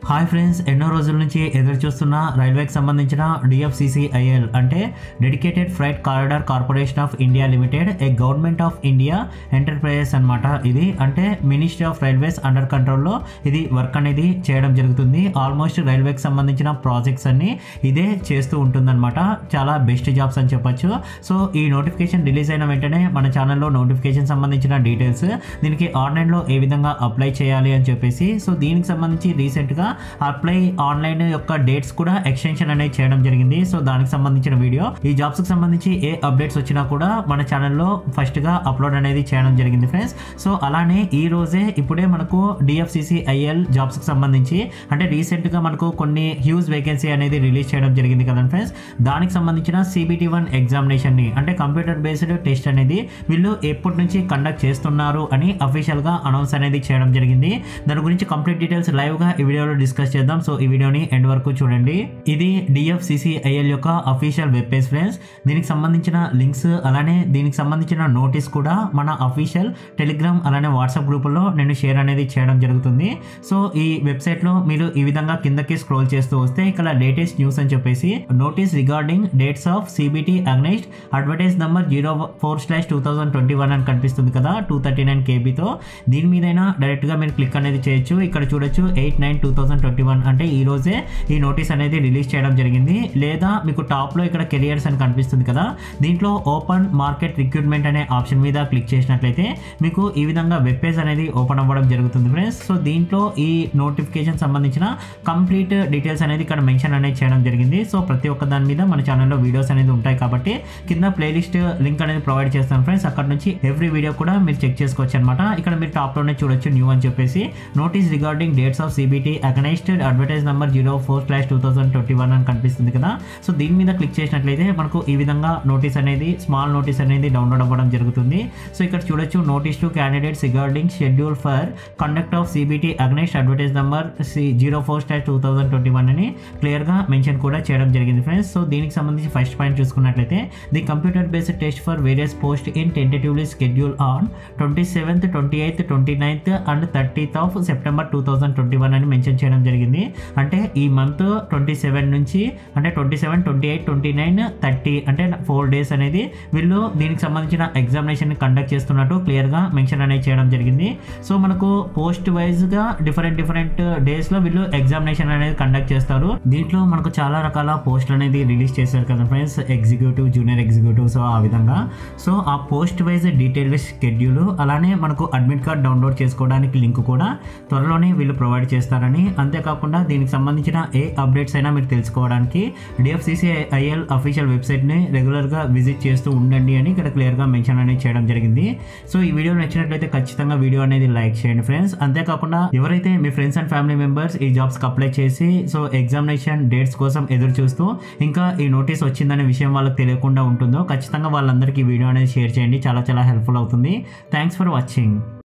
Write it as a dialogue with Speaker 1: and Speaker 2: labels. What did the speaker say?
Speaker 1: hi friends ఎన్నో రోజుల నుంచి ఎదురు చూస్తున్న రైల్వేకి సంబంధించిన డిఎఫ్సిసిఐఎల్ అంటే dedicated freight corridor corporation of India limited a government of India enterprises అన్నమాట ఇది అంటే మినిస్ట్రీ ఆఫ్ రైల్వేస్ అండర్ కంట్రోల్లో ఇది వర్క్ అనేది చేయడం జరుగుతుంది ఆల్మోస్ట్ రైల్వేకి సంబంధించిన ప్రాజెక్ట్స్ అన్ని ఇదే చేస్తూ ఉంటుందన్నమాట చాలా బెస్ట్ జాబ్స్ అని చెప్పొచ్చు సో ఈ నోటిఫికేషన్ రిలీజ్ అయిన వెంటనే మన ఛానల్లో నోటిఫికేషన్ సంబంధించిన డీటెయిల్స్ దీనికి ఆన్లైన్లో ఏ విధంగా అప్లై చేయాలి అని చెప్పేసి సో దీనికి సంబంధించి రీసెంట్గా అప్లై ఆన్లైన్ యొక్క డేట్స్ కూడా ఎక్స్టెన్షన్ అనేది చేయడం జరిగింది సో దానికి సంబంధించిన వీడియో ఈ జాబ్స్ కి సంబంధించి ఏ అప్డేట్స్ వచ్చినా కూడా మన ఛానల్లో ఫస్ట్ గా అప్లోడ్ అనేది చేయడం జరిగింది ఫ్రెండ్స్ సో అలానే ఈ రోజే ఇప్పుడే మనకు డిఎఫ్సిసి ఐఎల్ జాబ్స్ కి సంబంధించి అంటే రీసెంట్ గా మనకు కొన్ని హ్యూజ్ వేకెన్సీ అనేది రిలీజ్ చేయడం జరిగింది కదా ఫ్రెండ్స్ దానికి సంబంధించిన సిబిటి వన్ ఎగ్జామినేషన్ ని అంటే కంప్యూటర్ బేస్డ్ టెస్ట్ అనేది వీళ్ళు ఎప్పటి నుంచి కండక్ట్ చేస్తున్నారు అని అఫీషియల్ గా అనౌన్స్ అనేది చేయడం జరిగింది దాని గురించి కంప్లీట్ డీటెయిల్స్ లైవ్ గా ఈ వీడియోలో డిస్కస్ చేద్దాం సో ఈ వీడియోని ఎండ్ వరకు చూడండి ఇది డిఎఫ్సిసిఐఎల్ యొక్క అఫీషియల్ వెబ్ పేజ్ ఫ్రెండ్స్ దీనికి సంబంధించిన లింక్స్ అలానే దీనికి సంబంధించిన నోటీస్ కూడా మన అఫీషియల్ టెలిగ్రామ్ అలానే వాట్సాప్ గ్రూపుల్లో నేను షేర్ అనేది చేయడం జరుగుతుంది సో ఈ వెబ్సైట్లో మీరు ఈ విధంగా కిందకి స్క్రోల్ చేస్తూ వస్తే ఇక్కడ లేటెస్ట్ న్యూస్ అని చెప్పేసి notice regarding dates of CBT against advertise number zero four slash two thousand twenty one అని కనిపిస్తుంది కదా టూ థర్టీ నైన్ కేబీతో దీని మీదైనా డైరెక్ట్గా మీరు క్లిక్ అనేది చేయొచ్చు ఇక్కడ చూడొచ్చు eight nine two thousand twenty one అంటే ఈ రోజే ఈ నోటీస్ అనేది రిలీజ్ చేయడం జరిగింది లేదా మీకు టాప్లో ఇక్కడ కెరియర్స్ అని కనిపిస్తుంది కదా దీంట్లో ఓపెన్ మార్కెట్ రిక్రూట్మెంట్ అనే ఆప్షన్ మీద క్లిక్ చేసినట్లయితే మీకు ఈ విధంగా వెబ్ పేజ్ అనేది ఓపెన్ అవ్వడం జరుగుతుంది ఫ్రెండ్స్ సో దీంట్లో ఈ నోటిఫికేషన్ సంబంధించిన కంప్లీట్ డీటెయిల్స్ అనేది ఇక్కడ మెన్షన్ అనేది చేయడం జరిగింది సో ప్రతి ఒక్క దాని మీద మన ఛానల్లో వీడియోస్ అనేది ఉంటాయి కాబట్టి కింద ప్లేలిస్ట్ లింక్ అనేది ప్రొవైడ్ చేస్తాను ఫ్రెండ్స్ అక్కడ నుంచి ఎవ్రీ వీడియో కూడా మీరు చెక్ చేసుకోవచ్చు అనమాట ఇక్కడ మీరు టాప్లోనే చూడొచ్చు న్యూ అని చెప్పేసి notice regarding dates of CBT against advertise number zero four slash two thousand twenty one అని కనిపిస్తుంది కదా సో దీని మీద క్లిక్ చేసినట్లయితే మనకు ఈ విధంగా నోటీస్ అనేది స్మాల్ నోటీస్ అనేది డౌన్లోడ్ అవ్వడం జరుగుతుంది సో ఇక్కడ చూడొచ్చు notice to candidates regarding schedule for conduct of CBT against advertise number C zero four slash two thousand twenty one అని క్లియర్గా మెన్షన్ కూడా చేయడం జరిగింది ఫ్రెండ్స్ సో దీనికి సంబంధించి ఫస్ట్ పాయింట్ చూసుకున్నట్లయితే the computer based test for various post in tentatively schedule on twenty seventh twenty eighth twenty ninth and thirtieth of September two thousand twenty one అని mention చేయడం జరిగింది అంటే ఈ మంత్ ట్వంటీ సెవెన్ నుంచి అంటే twenty seven twenty eight twenty nine thirty అంటే four days అనేది వీళ్ళు దీనికి సంబంధించిన ఎగ్జామినేషన్ కండక్ట్ చేస్తున్నట్టు క్లియర్గా మెన్షన్ అనేది చేయడం జరిగింది సో మనకు పోస్ట్ వైజ్గా డిఫరెంట్ డిఫరెంట్ డేస్లో వీళ్ళు ఎగ్జామినేషన్ అనేది కండక్ట్ చేస్తారు దీంట్లో మనకు చాలా రకాల పోస్టులు అనేది రిలీజ్ చేశారు కదా friends executive junior executive so ఆ విధంగా సో ఆ పోస్ట్ వైజ్ డీటెయిల్ షెడ్యూల్ అలానే మనకు అడ్మిట్ కార్డ్ డౌన్లోడ్ చేసుకోవడానికి లింక్ కూడా త్వరలోనే వీళ్ళు ప్రొవైడ్ చేస్తారని అంతేకాకుండా దీనికి సంబంధించిన ఏ అప్డేట్స్ అయినా మీరు తెలుసుకోవడానికి డిఎఫ్సిసిఐఎల్ అఫీషియల్ వెబ్సైట్ని రెగ్యులర్గా విజిట్ చేస్తూ ఉండండి అని ఇక్కడ క్లియర్గా మెన్షన్ అనేది చేయడం జరిగింది సో ఈ వీడియో నచ్చినట్లయితే ఖచ్చితంగా వీడియో అనేది లైక్ చేయండి ఫ్రెండ్స్ అంతేకాకుండా ఎవరైతే మీ ఫ్రెండ్స్ అండ్ ఫ్యామిలీ మెంబర్స్ ఈ జాబ్స్కి అప్లై చేసి సో ఎగ్జామినేషన్ డేట్స్ కోసం ఎదురు చూస్తూ ఇంకా ఈ నోటీస్ వచ్చిందనే విషయం వాళ్ళకి తెలియకుండా ఉంటుందో ఖచ్చితంగా వాళ్ళందరికీ ఈ వీడియో అనేది షేర్ చేయండి చాలా చాలా హెల్ప్ఫుల్ అవుతుంది థ్యాంక్స్ ఫర్ వాచింగ్